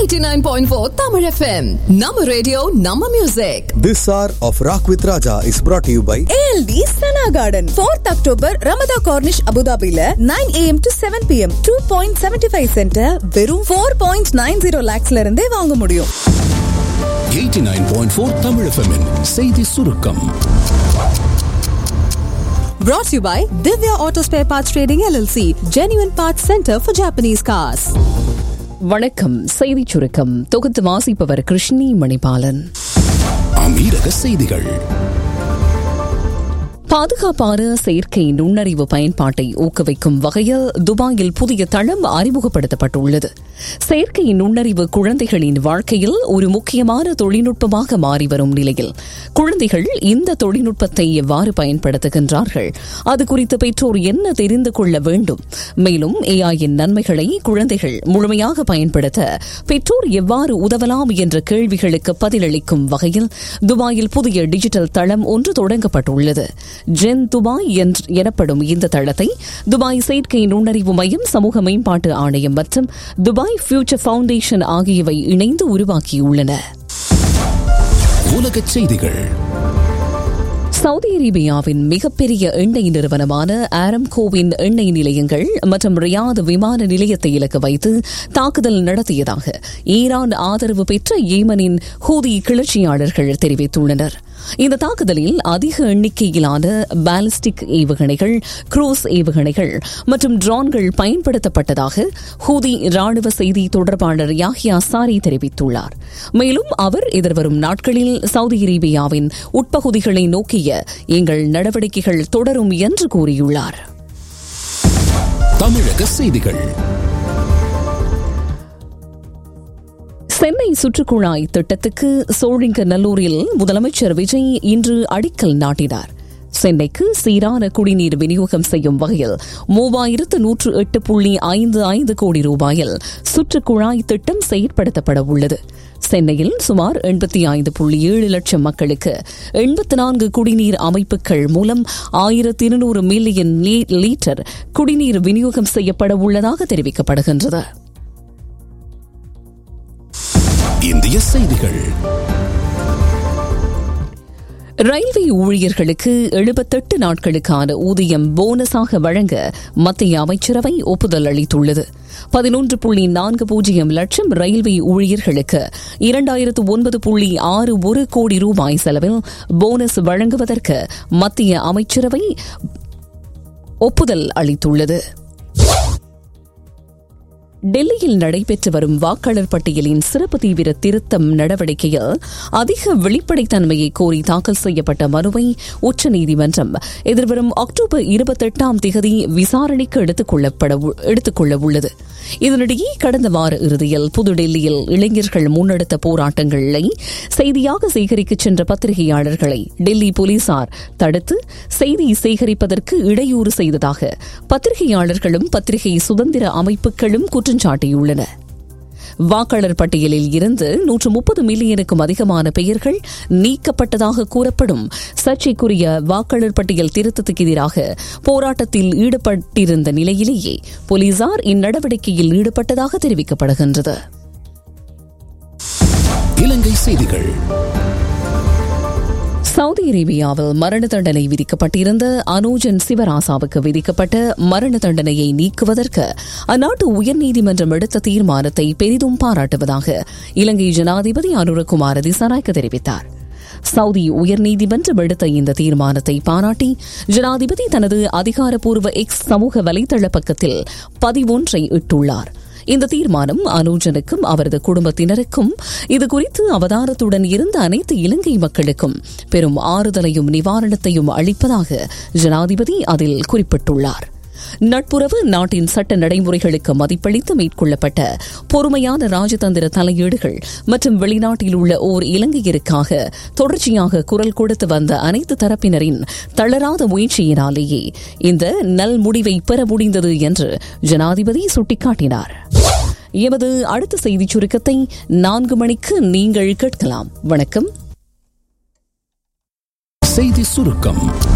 89.4 Tamil FM. Nama radio, Nama music. This hour of Rock with Raja is brought to you by ALD Sana Garden 4th October Ramada Cornish Abu Dhabiல 9 am to 7 pm 2.75 cent வெறும் 4.90 lakhsல இருந்தே வாங்க முடியும் 89.4 Tamil FM -இன் செய்தி சுருக்கம் Brought to you by Divya Auto Spare Parts Trading LLC, Genuine Parts Center for Japanese Cars. வணக்கம் செய்திச் சுருக்கம் தொகுத்து வாசிப்பவர் கிருஷ்ணி மணிபாலன் அமீரக செய்திகள் பாதுகாப்பான செயற்கை நுண்ணறிவு பயன்பாட்டை ஊக்குவிக்கும் வகையில் துபாயில் புதிய தளம் அறிமுகப்படுத்தப்பட்டுள்ளது செயற்கை நுண்ணறிவு குழந்தைகளின் வாழ்க்கையில் ஒரு முக்கியமான தொழில்நுட்பமாக மாறி வரும் நிலையில் குழந்தைகள் இந்த தொழில்நுட்பத்தை எவ்வாறு பயன்படுத்துகின்றார்கள் அது குறித்து பெற்றோர் என்ன தெரிந்து கொள்ள வேண்டும் மேலும் ஏஐயின் நன்மைகளை குழந்தைகள் முழுமையாக பயன்படுத்த பெற்றோர் எவ்வாறு உதவலாம் என்ற கேள்விகளுக்கு பதிலளிக்கும் வகையில் துபாயில் புதிய டிஜிட்டல் தளம் ஒன்று தொடங்கப்பட்டுள்ளது ஜென் துபாய் என்று எனப்படும் இந்த தளத்தை துபாய் செயற்கை நுண்ணறிவு மையம் சமூக மேம்பாட்டு ஆணையம் மற்றும் துபாய் ஃபியூச்சர் ஃபவுண்டேஷன் ஆகியவை இணைந்து உருவாக்கியுள்ளன உலகச் செய்திகள் சவுதி அரேபியாவின் மிகப்பெரிய எண்ணெய் நிறுவனமான ஆரம்கோவின் எண்ணெய் நிலையங்கள் மற்றும் ரியாத் விமான நிலையத்தை இலக்கு வைத்து தாக்குதல் நடத்தியதாக ஈரான் ஆதரவு பெற்ற ஏமனின் ஹூதி கிளர்ச்சியாளர்கள் தெரிவித்துள்ளனர் இந்த தாக்குதலில் அதிக எண்ணிக்கையிலான பாலிஸ்டிக் ஏவுகணைகள் குரூஸ் ஏவுகணைகள் மற்றும் ட்ரோன்கள் பயன்படுத்தப்பட்டதாக ஹூதி ராணுவ செய்தி தொடர்பாளர் யாஹியா சாரி தெரிவித்துள்ளார் மேலும் அவர் எதிர்வரும் நாட்களில் சவுதி அரேபியாவின் உட்பகுதிகளை நோக்கிய எங்கள் நடவடிக்கைகள் தொடரும் என்று கூறியுள்ளார் தமிழக செய்திகள் சென்னை சுற்றுக்குழாய் திட்டத்துக்கு சோழிங்கநல்லூரில் முதலமைச்சர் விஜய் இன்று அடிக்கல் நாட்டினார் சென்னைக்கு சீரான குடிநீர் விநியோகம் செய்யும் வகையில் மூவாயிரத்து நூற்று எட்டு புள்ளி ஐந்து ஐந்து கோடி ரூபாயில் சுற்றுக்குழாய் திட்டம் செயற்படுத்தப்பட உள்ளது சென்னையில் சுமார் எண்பத்தி ஐந்து புள்ளி ஏழு லட்சம் மக்களுக்கு எண்பத்தி நான்கு குடிநீர் அமைப்புகள் மூலம் ஆயிரத்தி இருநூறு மில்லியன் லீட்டர் குடிநீர் விநியோகம் செய்யப்பட உள்ளதாக தெரிவிக்கப்படுகின்றது இந்திய செய்திகள் ரயில்வே ஊழியர்களுக்கு எழுபத்தெட்டு நாட்களுக்கான ஊதியம் போனஸாக வழங்க மத்திய அமைச்சரவை ஒப்புதல் அளித்துள்ளது பதினொன்று புள்ளி நான்கு பூஜ்ஜியம் லட்சம் ரயில்வே ஊழியர்களுக்கு இரண்டாயிரத்து ஒன்பது புள்ளி ஆறு ஒரு கோடி ரூபாய் செலவில் போனஸ் வழங்குவதற்கு மத்திய அமைச்சரவை ஒப்புதல் அளித்துள்ளது டெல்லியில் நடைபெற்று வரும் வாக்காளர் பட்டியலின் சிறப்பு தீவிர திருத்தம் நடவடிக்கையில் அதிக வெளிப்படைத்தன்மையை கோரி தாக்கல் செய்யப்பட்ட மனுவை உச்சநீதிமன்றம் எதிர்வரும் அக்டோபர் இருபத்தெட்டாம் திகதி விசாரணைக்கு எடுத்துக்கொள்ள உள்ளது இதனிடையே கடந்த வார இறுதியில் புதுடெல்லியில் இளைஞர்கள் முன்னெடுத்த போராட்டங்களை செய்தியாக சேகரிக்கச் சென்ற பத்திரிகையாளர்களை டெல்லி போலீசார் தடுத்து செய்தி சேகரிப்பதற்கு இடையூறு செய்ததாக பத்திரிகையாளர்களும் பத்திரிகை சுதந்திர அமைப்புகளும் குற்றஞ்சாட்டியுள்ளன வாக்காளர் பட்டியலில் இருந்து நூற்று முப்பது மில்லியனுக்கும் அதிகமான பெயர்கள் நீக்கப்பட்டதாக கூறப்படும் சர்ச்சைக்குரிய வாக்காளர் பட்டியல் திருத்தத்துக்கு எதிராக போராட்டத்தில் ஈடுபட்டிருந்த நிலையிலேயே போலீசார் இந்நடவடிக்கையில் ஈடுபட்டதாக தெரிவிக்கப்படுகின்றது இலங்கை செய்திகள் சவுதி அரேபியாவில் மரண தண்டனை விதிக்கப்பட்டிருந்த அனோஜன் சிவராசாவுக்கு விதிக்கப்பட்ட மரண தண்டனையை நீக்குவதற்கு அந்நாட்டு உயர்நீதிமன்றம் எடுத்த தீர்மானத்தை பெரிதும் பாராட்டுவதாக இலங்கை ஜனாதிபதி அனுரகுமார திசாநாயக்க தெரிவித்தார் சவுதி உயர்நீதிமன்றம் எடுத்த இந்த தீர்மானத்தை பாராட்டி ஜனாதிபதி தனது அதிகாரப்பூர்வ எக்ஸ் சமூக வலைதள பக்கத்தில் பதிவொன்றை இட்டுள்ளார் இந்த தீர்மானம் அனுஜனுக்கும் அவரது குடும்பத்தினருக்கும் இதுகுறித்து அவதாரத்துடன் இருந்த அனைத்து இலங்கை மக்களுக்கும் பெரும் ஆறுதலையும் நிவாரணத்தையும் அளிப்பதாக ஜனாதிபதி அதில் குறிப்பிட்டுள்ளார் நட்புறவு நாட்டின் சட்ட நடைமுறைகளுக்கு மதிப்பளித்து மேற்கொள்ளப்பட்ட பொறுமையான ராஜதந்திர தலையீடுகள் மற்றும் வெளிநாட்டில் உள்ள ஓர் இலங்கையருக்காக தொடர்ச்சியாக குரல் கொடுத்து வந்த அனைத்து தரப்பினரின் தளராத முயற்சியினாலேயே இந்த நல் முடிவை பெற முடிந்தது என்று ஜனாதிபதி சுட்டிக்காட்டினார் எமது அடுத்த செய்திச் சுருக்கத்தை நான்கு மணிக்கு நீங்கள் கேட்கலாம் வணக்கம் செய்தி சுருக்கம்